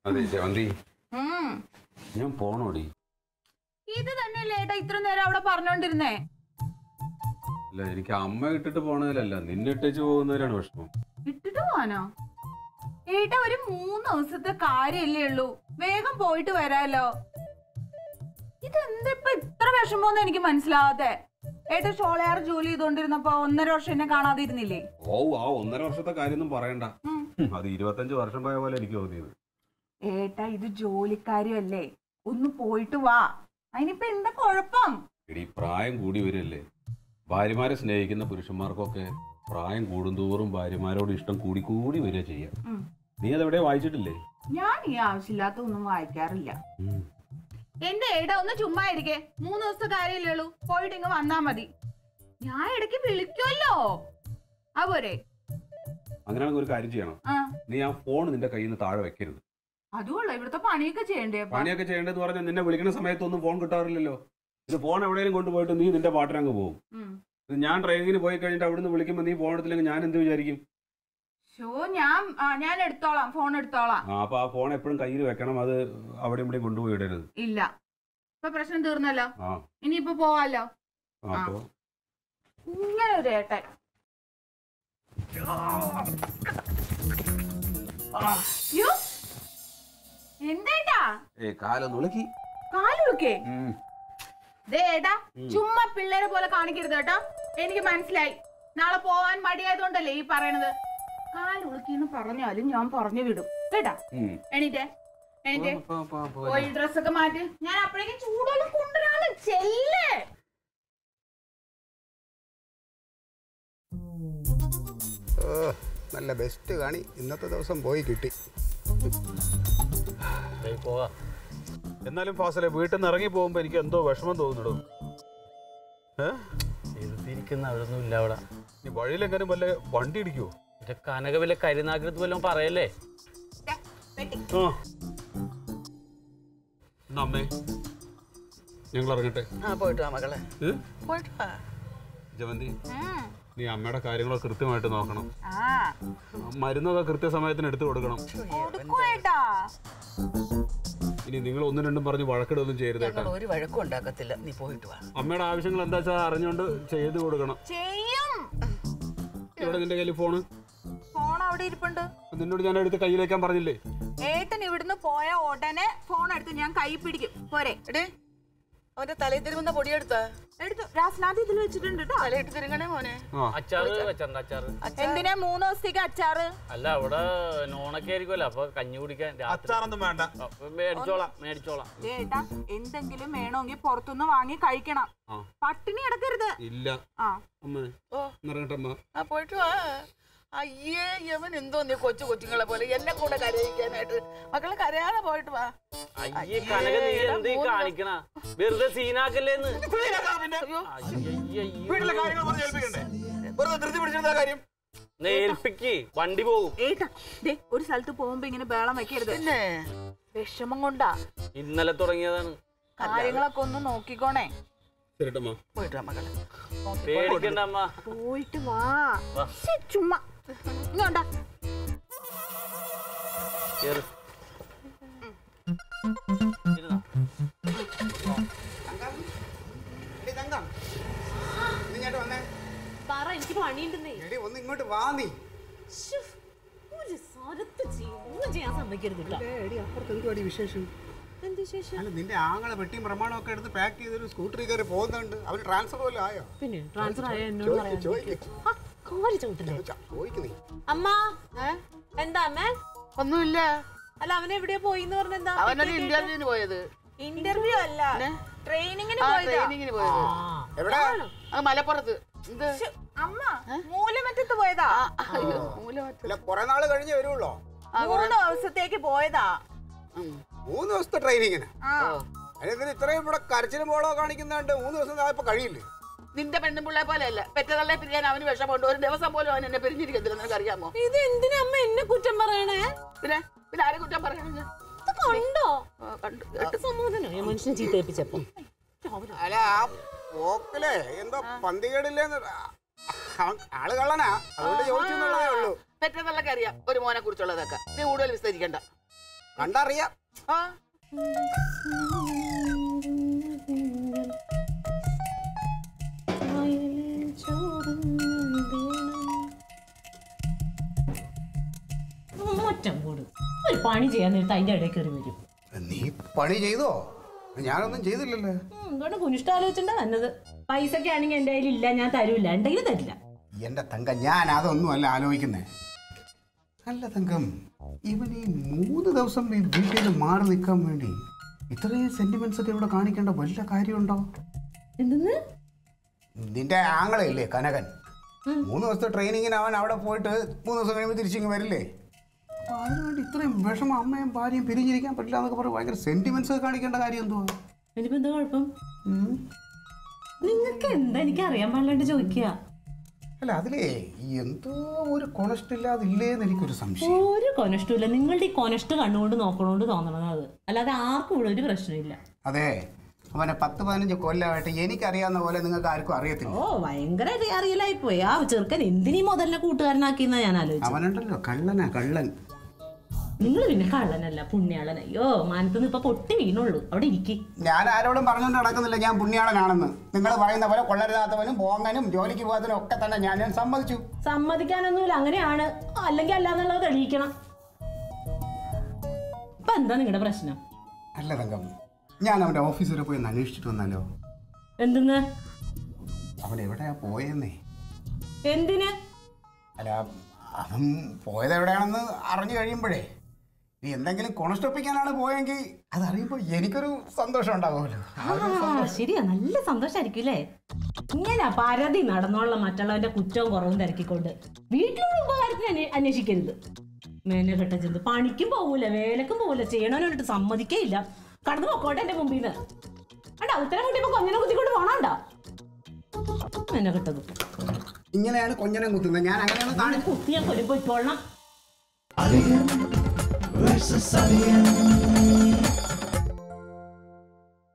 അതെ ശാന്തി ഉം. ഞാൻ പോണോടി ഇത് തന്നെയല്ലേ ഏട്ടാ ഇത്ര നേരം അവിടെ പറഞ്ഞോണ്ടിരുന്നേ അല്ല എനിക്ക് അമ്മ ഇട്ടിട്ട് പോണതിലല്ല നിന്നെ ഇട്ടേച്ച് പോകുന്നതിലാണ് വിഷമം ഇട്ടിട്ട് പോവാനോ ഏട്ടാ ഒരു മൂന്ന് ദിവസത്തെ കാര്യല്ലേ ഉള്ളൂ വേഗം പോയിട്ട് വരാലോ ഇതെന്താ ഇപ്പൊ ഇത്ര വിഷമോന്ന് എനിക്ക് മനസ്സിലാവാത്തെ ഏട്ടാ ഷോളയാർ ജോലി ചെയ്തോണ്ടിരുന്നപ്പോ ഒന്നര വർഷം എന്നെ കാണാതിരുന്നില്ലേ ഓ ആ ഒന്നര വർഷത്തെ കാര്യമൊന്നും പറയണ്ട ഉം. ഹും, അത് ഇരുപത്തഞ്ച് വർഷം പോയ പോലെ എനിക്ക് തോന്നിയത് ഏട്ടാ ഇത് ജോലിക്കാരിയല്ലേ ഒന്ന് പോയിട്ട് വാ അതിനിപ്പോ എന്താ കുഴപ്പം എടി പ്രായം കൂടി വരല്ലേ ഭാര്യമാരെ സ്നേഹിക്കുന്ന പുരുഷന്മാർക്കൊക്കെ പ്രായം കൂടുന്തോറും ഭാര്യമാരോട് ഇഷ്ടം കൂടി കൂടി വരിക ചെയ്യാം ഉം. നീ അതെവിടെ വായിച്ചിട്ടില്ലേ ഞാൻ ഈ ആവശ്യമില്ലാത്ത ഒന്നും വായിക്കാറില്ല ഉം. എന്റെ ഏട്ടാ ഒന്ന് ചുമ്മാ ഇരിക്കെ മൂന്ന് ദിവസത്തെ കാര്യമല്ലേ ഉള്ളൂ പോയിട്ട് ഇങ്ങ് വന്നാ മതി ഞാൻ ഇടയ്ക്ക് വിളിക്കുമല്ലോ ആ പോരെ അങ്ങനെയാണെങ്കിൽ ഒരു കാര്യം ചെയ്യണം ആ നീ ആ ഫോൺ നിന്റെ കയ്യിൽ നിന്ന് താഴെ വെക്കരുത് അതുകൊള്ള ഇവിടുത്തെ പണിയൊക്കെ ചെയ്യണ്ടേ അപ്പൊ പണിയൊക്കെ ചെയ്യേണ്ടതെന്ന് പറഞ്ഞാൽ നിന്നെ വിളിക്കുന്ന സമയത്തൊന്നും ഫോൺ കിട്ടാറില്ലല്ലോ ഇത് ഫോൺ എവിടെയെങ്കിലും കൊണ്ടുപോയിട്ട് നീ നിന്റെ പാട്ടിനങ്ങ് പോകും ഉം. ഇത് ഞാൻ ട്രെയിനിങ്ങിന് പോയി കഴിഞ്ഞിട്ട് അവിടുന്ന് വിളിക്കുമ്പോൾ നീ ഫോൺ എടുത്തില്ലെങ്കിൽ ഞാൻ എന്ത് വിചാരിക്കും ഷോ ഞാൻ ആ, ഞാൻ എടുത്തോളാം ഫോൺ എടുത്തോളാം ആ അപ്പൊ ആ ഫോൺ എപ്പോഴും കയ്യിൽ വെക്കണം അത് അവിടെ ഇവിടെ കൊണ്ടുപോയി ഇടരുത് ഇല്ല ഇപ്പൊ പ്രശ്നം തീർന്നല്ലോ ആ ഇനിയിപ്പോ പോവാലോ ആ, അപ്പൊ ഇങ്ങനെ ഒരു ഏട്ടൻ യ്യോ. എന്തായിട്ടാ ഏ കാലം നുളുക്കി കാലുടുക്കേ ഉം. ദേ ഏട്ടാ ചുമ്മാ പിള്ളേരെ പോലെ കാണിക്കരുത് കേട്ടോ എനിക്ക് മനസ്സിലായി നാളെ പോവാൻ മടിയായതുകൊണ്ടല്ലേ ഈ പറയണത് കാലുളുക്കിന്ന് പറഞ്ഞാലും ഞാൻ പറഞ്ഞു വിടും കേട്ടാ ഉം. എണീറ്റേ എണീറ്റേ പോ, പോ, പോ, പോ. പോയി ഡ്രസ്സൊക്കെ മാറ്റി ഞാൻ അപ്പോഴേക്കും ചൂടുവെള്ളം കൊണ്ടുവരാണ് ചെല്ലേ ഓ നല്ല ബെസ്റ്റ് കാണി ഇന്നത്തെ ദിവസം പോയി കിട്ടി പോകാം എന്നാലും ഫാസലെ വീട്ടിൽ നിന്ന് ഇറങ്ങി പോകുമ്പോ എനിക്ക് എന്തോ വിഷമം തോന്നുന്നു എഴുതിയിരിക്കുന്ന അവിടൊന്നും ഇല്ല അവിടെ നീ വഴിയിലെങ്ങാനും വല്ല വണ്ടി ഇടിക്കുവോ മറ്റേ കനക വല്ല കരുനാകൃത് വല്ലതും പറയല്ലേ ആ എന്നാ അമ്മേ ഞങ്ങൾ ഇറങ്ങട്ടെ ആ പോയിട്ട് വാ മകളെ ഏ? പോയിട്ട് വാ ജവന്തി നീ അമ്മയുടെ കാര്യങ്ങളൊക്കെ കൃത്യമായിട്ട് നോക്കണം ആ മരുന്നൊക്കെ കൃത്യസമയത്തിന് എടുത്തു കൊടുക്കണം കൊടുക്കുവേട്ടാ ഇനി നിങ്ങൾ ഒന്നും രണ്ടും പറഞ്ഞ് വഴക്കിടൊന്നും ചെയ്യരുത് കേട്ടോ ഞങ്ങൾ ഒരു വഴക്കും ഉണ്ടാക്കത്തില്ല നീ പോയിട്ട് വാ അമ്മയുടെ ആവശ്യങ്ങൾ എന്താ വെച്ചാൽ അറിഞ്ഞുകൊണ്ട് ചെയ്ത് കൊടുക്കണം ചെയ്യും ഇവിടെ നിന്റെ കയ്യിൽ ഫോണ് ഫോൺ അവിടെ ഇരിപ്പുണ്ട് നിന്നോട് ഞാൻ എടുത്ത് കയ്യിലേക്കാൻ പറഞ്ഞില്ലേ ഏട്ടൻ ഇവിടുന്ന് പോയ ഉടനെ ഫോൺ എടുത്ത് ഞാൻ കൈ പിടിക്കും പോരെ എടേ അവന്റെ തലയിൽ തിരുമുന്ന പൊടിയെടുത്താ എടുത്തു രാസ്നാഥ് ഇതിൽ വെച്ചിട്ടുണ്ട് കേട്ടോ തലയിട്ട് തിരുങ്ങണേ മോനെ ആ അച്ചാറ് വെച്ചിട്ടുണ്ട് അച്ചാറ് എന്തിനാ മൂന്ന് ദിവസത്തേക്ക് അച്ചാറ് അല്ല അവിടെ നോണൊക്കെ ആയിരിക്കുമല്ലോ അപ്പൊ കഞ്ഞി കുടിക്കാൻ രാത്രി അച്ചാറൊന്നും വേണ്ട അപ്പൊ മേടിച്ചോളാം മേടിച്ചോളാം ദേ ഏട്ടാ എന്തെങ്കിലും വേണമെങ്കിൽ പുറത്തുനിന്ന് വാങ്ങി കഴിക്കണം ആ. പട്ടിണി കിടക്കരുത് ഇല്ല ആ അമ്മ ഓ ഇറങ്ങട്ടെ അമ്മ ആ പോയിട്ട് വാ അയ്യേ യവൻ എന്തോ നീ കൊച്ചു കൊച്ചുങ്ങളെ പോലെ എന്നെ കൂടെ കരയിക്കാനായിട്ട് മക്കളെ കരയാതെ പോയിട്ട് വാ അയ്യേ കനക നീ എന്ത് ഈ കാണിക്കണ വെറുതെ സീനാക്കല്ലേന്ന് വീട്ടിലെ കാര്യങ്ങൾ പറഞ്ഞ് ഏൽപ്പിക്കണ്ടേ വെറുതെ ധൃതി പിടിച്ചിരുന്ന കാര്യം ഏൽപ്പിക്ക് വണ്ടി പോകും ഏട്ടാ ദേ ഒരു സ്ഥലത്ത് പോകുമ്പോ ഇങ്ങനെ ബേളം വെക്കരുത് പിന്നെ വിഷമം കൊണ്ടാ ഇന്നലെ തുടങ്ങിയതാണ് കാര്യങ്ങളൊക്കെ ഒന്ന് നോക്കിക്കോണേ ശരിട്ടമ്മ പോയിട്ട് വാ മക്കളെ പേടിക്കണ്ട അമ്മ പോയിട്ട് വാ വാ. ശ്ശെ, ചുമ്മാ ഇങ്ങോട്ടാ കേറ്. ഇരുന്നോ? ഇങ്ങോട്ട് വന്നേ പറ എനിക്ക് പണിയുണ്ടെന്നേ എടി ഒന്ന് ഇങ്ങോട്ട് വാ നീ ശ്ശോ, ഒരു സ്വരത്ത് ചെയ്യും ഒന്നും ചെയ്യാൻ സമ്മതിക്കരുതില്ല എടി അപ്പുറത്ത് എന്തുവാടി വിശേഷം എന്ത് വിശേഷം അല്ല നിന്റെ ആങ്ങളെ വെട്ടിയും പ്രമാണവും ഒക്കെ എടുത്ത് പാക്ക് ചെയ്തൊരു സ്കൂട്ടറിൽ കയറി പോകുന്നുണ്ട് അവന് ട്രാൻസ്ഫർ പോലും ആയോ പിന്നെ ട്രാൻസ്ഫർ ആയ എന്നോട് പറയാൻ ചോദിക്ക് ആ, കാല് ചവിട്ടല്ലേ ചോദിക്ക് നീ അമ്മ എന്താ അമ്മ ഒന്നുമില്ല അല്ല അവൻ എവിടെയാ പോയിന്ന് പറഞ്ഞെന്താ അവനൊരു ഇന്റർവ്യൂവിന് പോയത് ഇന്റർവ്യൂ അല്ല ട്രെയിനിങ്ങിന് ആ പോയതാ ട്രെയിനിങ്ങിന് പോയത് എവിടെ അത് മലപ്പുറത്ത് എന്ത് ശ്ശെ, അമ്മ മൂലമറ്റത്ത് പോയതാ അയ്യോ മൂലമറ്റ അല്ല കുറെ നാള് കഴിഞ്ഞേ വരുള്ളോ മൂന്ന് ദിവസത്തേക്ക് പോയതാ മൂന്ന് ദിവസത്തെ ട്രെയിനിങ്ങിന് ആ അതിന് ഇത്രയും ഇവിടെ കരച്ചിലും ബോളോ കാണിക്കുന്നുണ്ട് മൂന്ന് ദിവസം ഇപ്പൊ കഴിയില്ലേ നിന്റെ പെണ്ണുപിള്ളെ പോലെയല്ല പെറ്റതള്ളെ പിരിയാൻ അവന് വിഷമമുണ്ട് ഒരു ദിവസം പോലും അവൻ എന്നെ പിരിഞ്ഞിരിക്കത്തില്ല നിനക്ക് അറിയാമോ ഇത് എന്തിനാ അമ്മ എന്നെ കുറ്റം പറയണേ പിന്നെ പിന്നെ ആരെ കുറ്റം പറയണം ഞാൻ? ഇത് കണ്ടോ ആ, കണ്ടു എട്ട് സമാധാനോ ഞാൻ മനുഷ്യനെ ചീത്തേപ്പിച്ചപ്പോ അല്ല ആ പോക്കിലെ എന്തോ പന്തികേടില്ലെന്ന് ആ- ആള് കള്ളനാ അതുകൊണ്ട് ചോദിച്ചു എന്നുള്ളതേ ഉള്ളൂ പെറ്റതള്ളക്ക് അറിയാം ഒരു മോനെ കുറിച്ചുള്ളതൊക്കെ നീ കൂടുതൽ വിസ്തരിക്കണ്ട കണ്ടറിയാം ആ ഒറ്റം കൂട് ഒരു പണി ചെയ്യാൻ നേരത്തെ അതിന്റെ ഇടയിൽ കയറി വരും നീ പണി ചെയ്തോ ഞാനൊന്നും ചെയ്തില്ലല്ലോ ഉം, എന്തുകൊണ്ട് കുനിഷ്ടാലോചിച്ചിട്ടാ വന്നത് പൈസക്ക് ആണെങ്കിൽ എന്റെ കയ്യിൽ ഇല്ല ഞാൻ തരൂല ഉണ്ടെങ്കിൽ തരില്ല എന്റെ തങ്കം ഞാൻ അതൊന്നും അല്ല ആലോചിക്കുന്നേ അല്ല തങ്കം ഇവൻ ഈ മൂന്ന് ദിവസം ഈ വീട്ടിൽ നിന്ന് മാറി നിൽക്കാൻ വേണ്ടി ഇത്രയും സെന്റിമെന്റ്സ് ഒക്കെ ഇവിടെ കാണിക്കേണ്ട വല്ല കാര്യമുണ്ടോ എന്തെന്ന് നിന്റെ ആങ്ങളയില്ലേ കനകൻ മൂന്ന് ദിവസത്തെ ട്രെയിനിങ്ങിന് അവൻ അവിടെ പോയിട്ട് മൂന്ന് ദിവസം കഴിയുമ്പോൾ തിരിച്ചിങ്ങ് വരില്ലേ അപ്പൊ അതിനുവേണ്ടി ഇത്രയും വിഷമം അമ്മയും ഭാര്യയും പിരിഞ്ഞിരിക്കാൻ പറ്റില്ല എന്നൊക്കെ പറഞ്ഞ് ഭയങ്കര സെന്റിമെന്റ്സ് ഒക്കെ കാണിക്കേണ്ട കാര്യം എന്തുവാ എനിക്കിപ്പോ എന്താ കുഴപ്പം നിങ്ങൾക്ക് എന്താ എനിക്ക് അറിയാൻ പാടില്ലാണ്ട് ചോദിക്കുക അല്ല അതിലേ എന്തോ ഒരു കൊണഷ്ടില്ലാതില്ലേന്ന് എനിക്കൊരു സംശയം ഒരു കൊനഷ്ടമില്ല നിങ്ങളുടെ ഈ കൊനഷ്ട കണ്ണുകൊണ്ട് നോക്കണോണ്ട് തോന്നണത് അത് അല്ലാതെ ആർക്കും ഇവിടെ ഒരു പ്രശ്നമില്ല അതെ അവനെ പത്ത് പതിനഞ്ച് കൊല്ലമായിട്ട് എനിക്കറിയാവുന്ന പോലെ നിങ്ങൾക്ക് ആർക്കും അറിയത്തില്ല ഓ ഭയങ്കര അറിയലായി പോയി ആ ചെറുക്കൻ എന്തിനീ മുതലിനെ കൂട്ടുകാരനാക്കിയെന്നാ ഞാൻ ആലോചിച്ചു അവനുണ്ടല്ലോ കള്ളനാ കള്ളൻ നിങ്ങൾ പിന്നെ കള്ളനല്ല പുണ്യാളൻ അയ്യോ മാനത്തുനിന്ന് ഇപ്പൊ പൊട്ടി വീണുള്ളൂ അവിടെ ഇരിക്കി ഞാൻ ആരോടും പറഞ്ഞുകൊണ്ട് നടക്കുന്നില്ല ഞാൻ പുണ്യാളനാണെന്ന് നിങ്ങൾ പറയുന്ന പോലെ കൊള്ളരുതാത്തവനും പോങ്ങനും ജോലിക്ക് പോകാത്തവനും ഒക്കെ തന്നെ ഞാൻ ഞാൻ സമ്മതിച്ചു സമ്മതിക്കാനൊന്നുമില്ല അങ്ങനെയാണ് അല്ലെങ്കിൽ അല്ലാന്നുള്ളത് തെളിയിക്കണം ഇപ്പൊ എന്താ നിങ്ങളുടെ പ്രശ്നം അല്ല തങ്കം ഞാൻ അവൻ്റെ ഓഫീസ് വരെ പോയി ഒന്ന് അന്വേഷിച്ചിട്ട് വന്നാലോ എന്തെന്ന് അവൻ എവിടെയാ പോയെന്നേ എന്തിന് അല്ല അവൻ പോയത് എവിടെയാണെന്ന് അറിഞ്ഞു കഴിയുമ്പോഴേ നീ എന്തെങ്കിലും കൊണസ്റ്റൊപ്പിക്കാനാണ് പോയെങ്കിൽ അതറിയുമ്പോൾ എനിക്കൊരു സന്തോഷം ഉണ്ടാവുമല്ലോ ആ ശരിയാ നല്ല സന്തോഷായിരിക്കും അല്ലേ ഇങ്ങനെ പരതി നടന്നോളാം മറ്റുള്ളവന്റെ കുറ്റവും കുറവും തിരക്കിക്കൊണ്ട് വീട്ടിലുള്ള ഉപകാരത്തിന് അന്വേ- അന്വേഷിക്കരുത് മേനഘട്ട ചെന്ന് പണിക്കും പോകൂല വേലക്കും പോകൂല ചെയ്യണവനോട്ട് സമ്മതിക്കേയില്ല കടന്നു പൊക്കോട്ടെ എന്റെ മുമ്പിൽ നിന്ന് അണ്ടാ ഉത്തരം കുട്ടിയപ്പോ കൊഞ്ഞനെ കുത്തിക്കൊണ്ട് പോണണ്ടാ മേനഘട്ടത് ഇങ്ങനെയാണ് കൊഞ്ഞനം കുത്തുന്നത് ഞാൻ അങ്ങനെയാണ് കാണി കുത്തിയാ കൊല്ലം പോയിക്കോളണം versus alien.